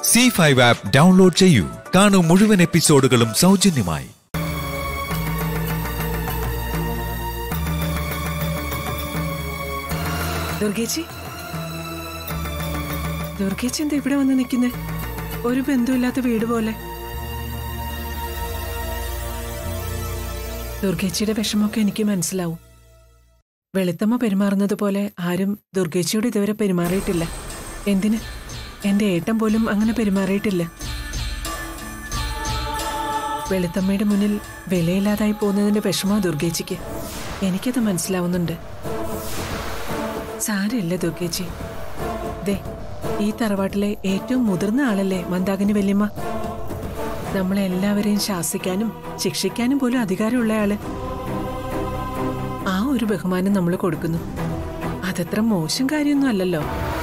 C five app download ചെയ്യൂ കാണൂ മുഴുവൻ എപ്പിസോഡുകളും സൗജന്യമായി ദുർഗേച്ചി ദുർഗേച്ചി എന്താ ഇവിടെ വന്ന് നിൽക്കുന്നേ ഒരു ബന്ധുമില്ലാത്ത വീട് പോലെ ദുർഗേച്ചിയുടെ വിഷമമൊക്കെ എനിക്ക് മനസ്സിലാവും വെളുത്തമ്മ പെരുമാറുന്നത് പോലെ ആരും ദുർഗേച്ചിയോട് ഇതുവരെ പെരുമാറിയിട്ടില്ല എന്തിന് എന്റെ ഏട്ടൻ പോലും അങ്ങനെ പെരുമാറിയിട്ടില്ല വെളുത്തമ്മയുടെ മുന്നിൽ വിലയില്ലാതായി പോകുന്നതിന്റെ വിഷമ ദുർഗേച്ചിക്ക് എനിക്കത് മനസ്സിലാവുന്നുണ്ട് സാരമില്ല ദുർഗേച്ചി ദേ ഈ തറവാട്ടിലെ ഏറ്റവും മുതിർന്ന ആളല്ലേ മന്ദാകിനി വല്യമ്മ നമ്മളെ എല്ലാവരെയും ശാസിക്കാനും ശിക്ഷിക്കാനും പോലും അധികാരമുള്ള ആള് ആ ഒരു ബഹുമാനം നമ്മൾ കൊടുക്കുന്നു അതത്ര മോശം കാര്യമൊന്നും അല്ലല്ലോ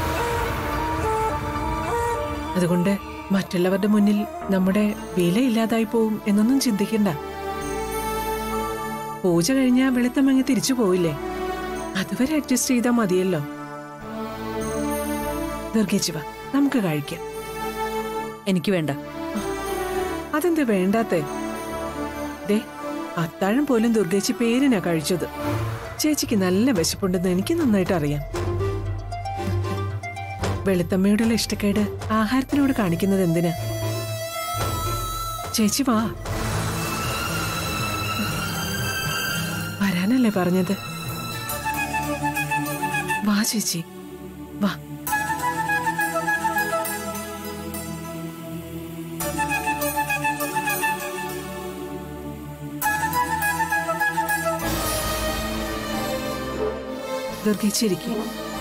അതുകൊണ്ട് മറ്റുള്ളവരുടെ മുന്നിൽ നമ്മുടെ വില ഇല്ലാതായി പോവും എന്നൊന്നും ചിന്തിക്കണ്ട പൂജ കഴിഞ്ഞാൽ വെളുത്തമങ്ങ് തിരിച്ചു പോയില്ലേ അതുവരെ അഡ്ജസ്റ്റ് ചെയ്താൽ മതിയല്ലോ ദുർഗേച്ചി വാ നമുക്ക് കഴിക്കാം എനിക്ക് വേണ്ട അതെന്താ വേണ്ടാത്തേ ദേ അത്താഴം പോലും ദുർഗേച്ചി പേരിനാ കഴിച്ചത് ചേച്ചിക്ക് നല്ല വിശപ്പുണ്ടെന്ന് എനിക്ക് നന്നായിട്ട് അറിയാം വെളുത്തമ്മയോടുള്ള ഇഷ്ടക്കേട് ആഹാരത്തിനോട് കാണിക്കുന്നത് എന്തിനാ ചേച്ചി വാ വരാനല്ലേ പറഞ്ഞത് വാ ചേച്ചി വാ ദുർഗിച്ചിരിക്കും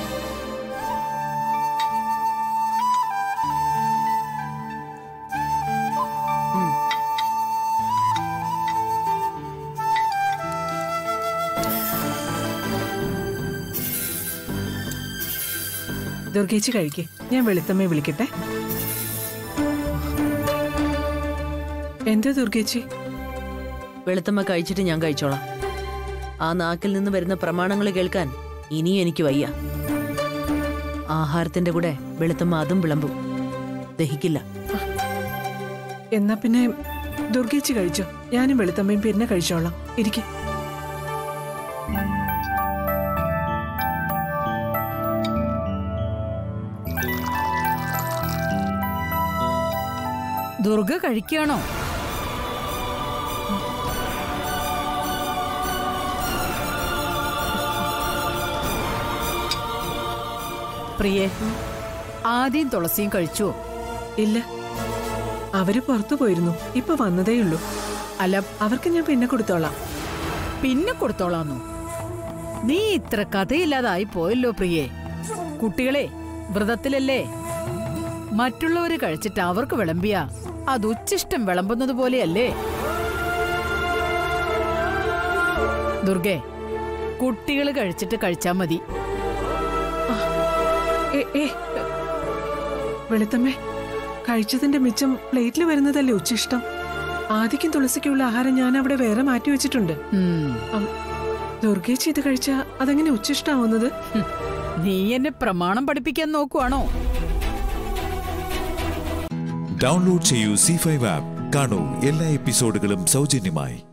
ദുർഗേച്ചി കഴിക്ക് ഞാൻ വെളുത്തമ്മയെ വിളിക്കട്ടെ എന്താ ദുർഗേച്ചി വെളുത്തമ്മ കഴിച്ചിട്ട് ഞാൻ കഴിച്ചോളാം ആ നാക്കിൽ നിന്ന് വരുന്ന പ്രമാണങ്ങൾ കേൾക്കാൻ ഇനിയും എനിക്ക് വയ്യ ആഹാരത്തിന്റെ കൂടെ വെളുത്തമ്മ അതും വിളമ്പും ദഹിക്കില്ല എന്നാ പിന്നെ ദുർഗേച്ചി കഴിച്ചോ ഞാനും വെളുത്തമ്മയും പിന്നെ കഴിച്ചോളാം ഇരിക്കെ ദുർഗ കഴിക്കുകയാണോ പ്രിയേ ആദ്യം തുളസിയും കഴിച്ചുവോ ഇല്ല അവര് പുറത്തു പോയിരുന്നു ഇപ്പൊ വന്നതേയുള്ളൂ അല്ല അവർക്ക് ഞാൻ പിന്നെ കൊടുത്തോളാം പിന്നെ കൊടുത്തോളാന്നു നീ ഇത്ര കഥയില്ലാതായി പോയല്ലോ പ്രിയേ കുട്ടികളെ വ്രതത്തിലല്ലേ മറ്റുള്ളവര് കഴിച്ചിട്ട് അവർക്ക് വിളമ്പിയ അത് ഉച്ചിഷ്ടം വിളമ്പുന്നത് പോലെയല്ലേ ദുർഗേ കുട്ടികൾ കഴിച്ചിട്ട് കഴിച്ചാ മതി ഏ, ഏ, വെളുത്തമ്മേ കഴിച്ചതിന്റെ മിച്ചം പ്ലേറ്റിൽ വരുന്നതല്ലേ ഉച്ചിഷ്ടം ആദിക്കും തുളസിക്കുള്ള ആഹാരം ഞാൻ അവിടെ വേറെ മാറ്റി വെച്ചിട്ടുണ്ട് ഉം. അം, ദുർഗേച്ചി ഇത് കഴിച്ച അതെങ്ങനെ ഉച്ചിഷ്ടാവുന്നത് ഹും. നീ എന്നെ പ്രമാണം പഠിപ്പിക്കാൻ നോക്കുവാണോ ഡൗൺലോഡ് ചെയ്യൂ സി ഫൈവ് ആപ്പ് കാണൂ എല്ലാ എപ്പിസോഡുകളും സൗജന്യമായി